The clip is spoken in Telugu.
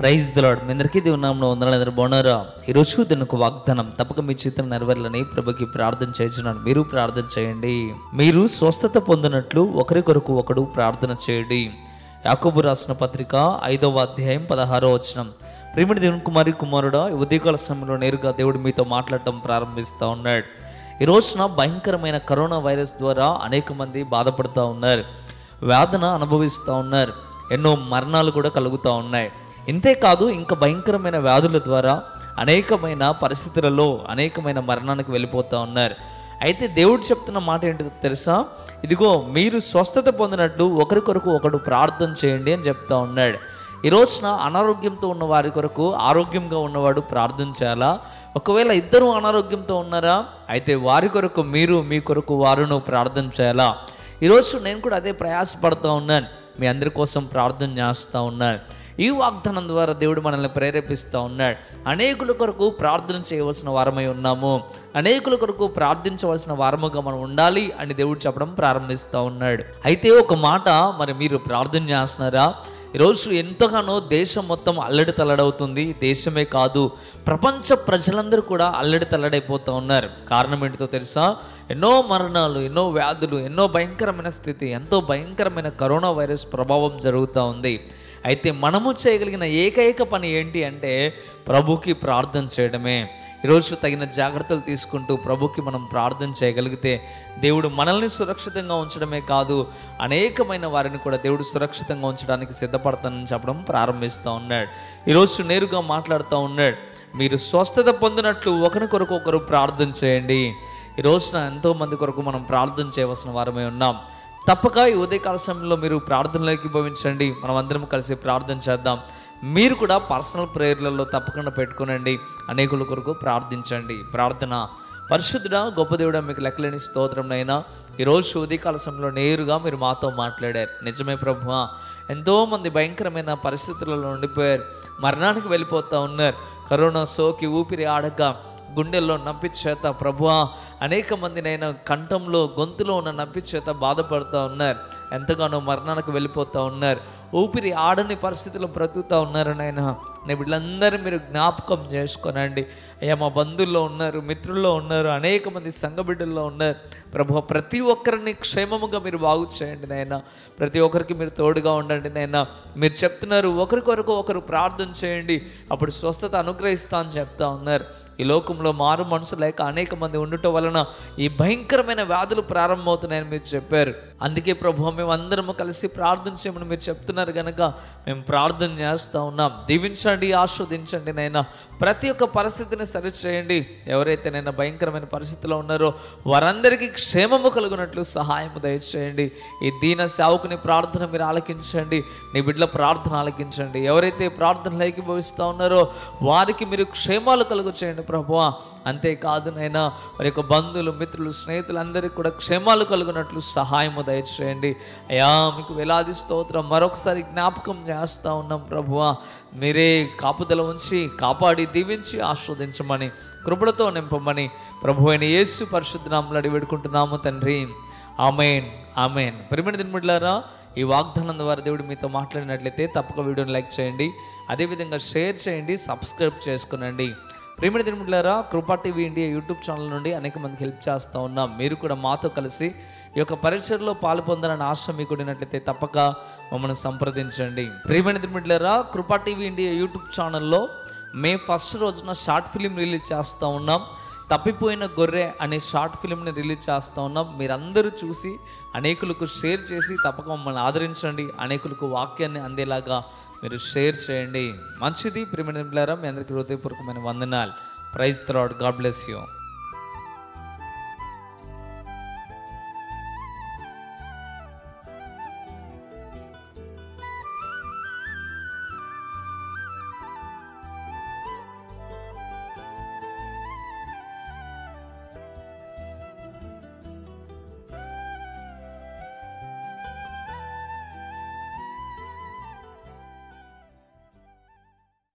ప్రైజ్ దలాడ్ మీ అందరికీ దేవునామలో వందనాలు అందరూ బాగున్నారా ఈరోజు దీనికి వాగ్దానం తప్పక మీ చిత్రం నెరవేరాలని ప్రభుకి ప్రార్థన చేస్తున్నాను మీరు ప్రార్థన చేయండి మీరు స్వస్థత పొందినట్లు ఒకరి కొరకు ఒకడు ప్రార్థన చేయండి యాకోబు రాసిన పత్రిక ఐదవ అధ్యాయం పదహారో వచనం ప్రేమిడి దేవుని కుమారి కుమారుడా ఈ ఉదయకాల సమయంలో నేరుగా దేవుడు మీతో మాట్లాడటం ప్రారంభిస్తూ ఉన్నాడు ఈ రోజున భయంకరమైన కరోనా వైరస్ ద్వారా అనేక మంది బాధపడుతూ ఉన్నారు వేదన అనుభవిస్తూ ఉన్నారు ఎన్నో మరణాలు కూడా కలుగుతూ ఉన్నాయి ఇంతేకాదు ఇంకా భయంకరమైన వ్యాధుల ద్వారా అనేకమైన పరిస్థితులలో అనేకమైన మరణానికి వెళ్ళిపోతూ ఉన్నారు అయితే దేవుడు చెప్తున్న మాట ఏంటో తెలుసా ఇదిగో మీరు స్వస్థత పొందినట్లు ఒకరి కొరకు ఒకడు ప్రార్థన చేయండి అని చెప్తా ఉన్నాడు ఈ రోజున అనారోగ్యంతో ఉన్న వారి కొరకు ఆరోగ్యంగా ఉన్నవాడు ప్రార్థన చేయాలా ఒకవేళ ఇద్దరు అనారోగ్యంతో ఉన్నారా అయితే వారి కొరకు మీరు మీ కొరకు వారును ప్రార్థన చేయాలా ఈరోజు నేను కూడా అదే ప్రయాసపడుతూ ఉన్నాను మీ అందరి కోసం ప్రార్థన చేస్తూ ఉన్నాను ఈ వాగ్దానం ద్వారా దేవుడు మనల్ని ప్రేరేపిస్తూ ఉన్నాడు అనేకుల కొరకు ప్రార్థన చేయవలసిన వారమై ఉన్నాము అనేకుల కొరకు ప్రార్థించవలసిన వారముగా మనం ఉండాలి అని దేవుడు చెప్పడం ప్రారంభిస్తూ ఉన్నాడు అయితే ఒక మాట మరి మీరు ప్రార్థన చేస్తున్నారా ఈరోజు ఎంతగానో దేశం మొత్తం అల్లడి తల్లడవుతుంది దేశమే కాదు ప్రపంచ ప్రజలందరూ కూడా అల్లడి తల్లడైపోతూ ఉన్నారు కారణం ఏంటితో తెలుసా ఎన్నో మరణాలు ఎన్నో వ్యాధులు ఎన్నో భయంకరమైన స్థితి ఎంతో భయంకరమైన కరోనా వైరస్ ప్రభావం జరుగుతూ ఉంది అయితే మనము చేయగలిగిన ఏకైక పని ఏంటి అంటే ప్రభుకి ప్రార్థన చేయడమే ఈరోజు తగిన జాగ్రత్తలు తీసుకుంటూ ప్రభుకి మనం ప్రార్థన చేయగలిగితే దేవుడు మనల్ని సురక్షితంగా ఉంచడమే కాదు అనేకమైన వారిని కూడా దేవుడు సురక్షితంగా ఉంచడానికి సిద్ధపడతానని చెప్పడం ప్రారంభిస్తూ ఉన్నాడు ఈరోజు నేరుగా మాట్లాడుతూ ఉన్నాడు మీరు స్వస్థత పొందినట్లు ఒకరి కొరకు ఒకరు ప్రార్థన చేయండి ఈ రోజున ఎంతో మంది కొరకు మనం ప్రార్థన చేయవలసిన వారమే ఉన్నాం తప్పక ఈ ఉదయకాల సమయంలో మీరు ప్రార్థనలోకి భవించండి మనం అందరం కలిసి ప్రార్థన చేద్దాం మీరు కూడా పర్సనల్ ప్రేయర్లలో తప్పకుండా పెట్టుకునండి అనేకుల కొరకు ప్రార్థించండి ప్రార్థన పరిశుద్ధుడా గొప్ప దేవుడా మీకు లెక్కలేని స్తోత్రంనైనా ఈరోజు ఉదయకాల సమయంలో నేరుగా మీరు మాతో మాట్లాడారు నిజమే ప్రభు ఎంతోమంది భయంకరమైన పరిస్థితులలో ఉండిపోయారు మరణానికి వెళ్ళిపోతూ ఉన్నారు కరోనా సోకి ఊపిరి ఆడక గుండెల్లో నొప్పి చేత ప్రభువా అనేక మంది నేను కంఠంలో గొంతులో ఉన్న నొప్పి చేత బాధపడుతూ ఉన్నారు ఎంతగానో మరణానికి వెళ్ళిపోతూ ఉన్నారు ఊపిరి ఆడని పరిస్థితుల్లో బ్రతుకుతూ ఉన్నారు నాయన నేను వీళ్ళందరూ మీరు జ్ఞాపకం చేసుకోనండి అయ్యా మా బంధువుల్లో ఉన్నారు మిత్రుల్లో ఉన్నారు అనేక మంది సంఘ బిడ్డల్లో ఉన్నారు ప్రభు ప్రతి ఒక్కరిని క్షేమముగా మీరు బాగు చేయండి నాయన ప్రతి ఒక్కరికి మీరు తోడుగా ఉండండి నాయన మీరు చెప్తున్నారు ఒకరికొరకు ఒకరు ప్రార్థన చేయండి అప్పుడు స్వస్థత అనుగ్రహిస్తా అని చెప్తా ఉన్నారు ఈ లోకంలో మారు మనసు లేక అనేక మంది ఉండటం వలన ఈ భయంకరమైన వ్యాధులు ప్రారంభమవుతున్నాయని మీరు చెప్పారు అందుకే ప్రభు మేము అందరము కలిసి ప్రార్థన చేయమని మీరు చెప్తున్నారు కనుక మేము ప్రార్థన చేస్తూ ఉన్నాం దీవించండి ఆస్వాదించండి నైనా ప్రతి ఒక్క పరిస్థితిని సరిచేయండి ఎవరైతే నైనా భయంకరమైన పరిస్థితిలో ఉన్నారో వారందరికీ క్షేమము కలుగునట్లు సహాయం దయచేయండి ఈ దీన సేవకుని ప్రార్థన మీరు ఆలకించండి నీ బిడ్డల ప్రార్థన ఆలకించండి ఎవరైతే ప్రార్థనలు ఏకీభవిస్తూ ఉన్నారో వారికి మీరు క్షేమాలు కలుగు చేయండి ప్రభువా అంతేకాదు నైనా వారి యొక్క బంధువులు మిత్రులు స్నేహితులు అందరికీ కూడా క్షేమాలు కలుగునట్లు సహాయము దయచేయండి అయ్యా మీకు వేలాది స్తోత్రం మరొకసారి జ్ఞాపకం చేస్తూ ఉన్నాం ప్రభువా మీరే కాపుదల ఉంచి కాపాడి దీవించి ఆస్వాదించమని కృపలతో నింపమని ప్రభు అయిన యేసు పరిశుద్ధనామలు అడిగి వేడుకుంటున్నాము తండ్రి ఆమెన్ ఆమెన్ పరిమిణ దినముడ్లారా ఈ వాగ్దానం ద్వారా దేవుడు మీతో మాట్లాడినట్లయితే తప్పక వీడియోని లైక్ చేయండి అదేవిధంగా షేర్ చేయండి సబ్స్క్రైబ్ చేసుకునండి ప్రేమిణ దినములారా కృపా టీవీ ఇండియా యూట్యూబ్ ఛానల్ నుండి అనేక మందికి హెల్ప్ చేస్తూ ఉన్నాం మీరు కూడా మాతో కలిసి ఈ యొక్క పరిచయలో పాలు పొందాలని ఆశ మీకు ఉన్నట్లయితే తప్పక మమ్మల్ని సంప్రదించండి ప్రేమిణ దినములారా కృపా టీవీ ఇండియా యూట్యూబ్ ఛానల్లో మే ఫస్ట్ రోజున షార్ట్ ఫిలిం రిలీజ్ చేస్తూ ఉన్నాం తప్పిపోయిన గొర్రె అనే షార్ట్ ఫిల్మ్ని రిలీజ్ చేస్తూ ఉన్నాం మీరందరూ చూసి అనేకులకు షేర్ చేసి తప్పక మమ్మల్ని ఆదరించండి అనేకులకు వాక్యాన్ని అందేలాగా మీరు షేర్ చేయండి మంచిది ప్రిమిడిలరా మీ అందరికీ హృదయపూర్వకమైన వందనాలు praise the Lord God bless you